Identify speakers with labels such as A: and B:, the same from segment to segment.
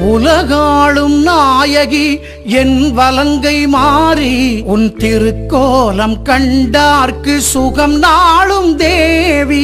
A: உலகாளும் நாயகி என் வலங்கை மாறி உன் திருக்கோலம் கண்டார்க்கு சுகம் நாளும் தேவி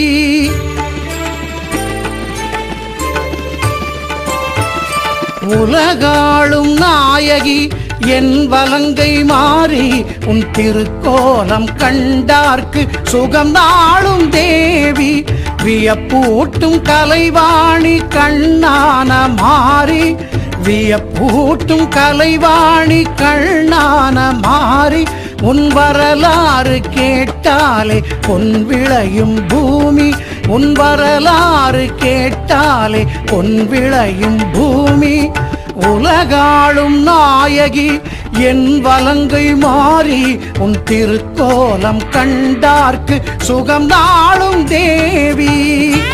A: உலகாளும் நாயகி என் வலங்கை மாறி உன் திருக்கோலம் கண்டார்க்கு சுகம் நாளும் தேவி வியப்பூட்டும் கலைவாணி கண்ணான மாறி வியப்பூட்டும் கலைவாணி கண்ணான மாறி உன் வரலாறு கேட்டாலே பொன் விளையும் பூமி உன் வரலாறு கேட்டாலே பொன் விளையும் பூமி உலகாளும் நாயகி என் வலங்கை மாறி உன் திருக்கோலம் கண்டார்க்கு சுகம் நாளும் தேவி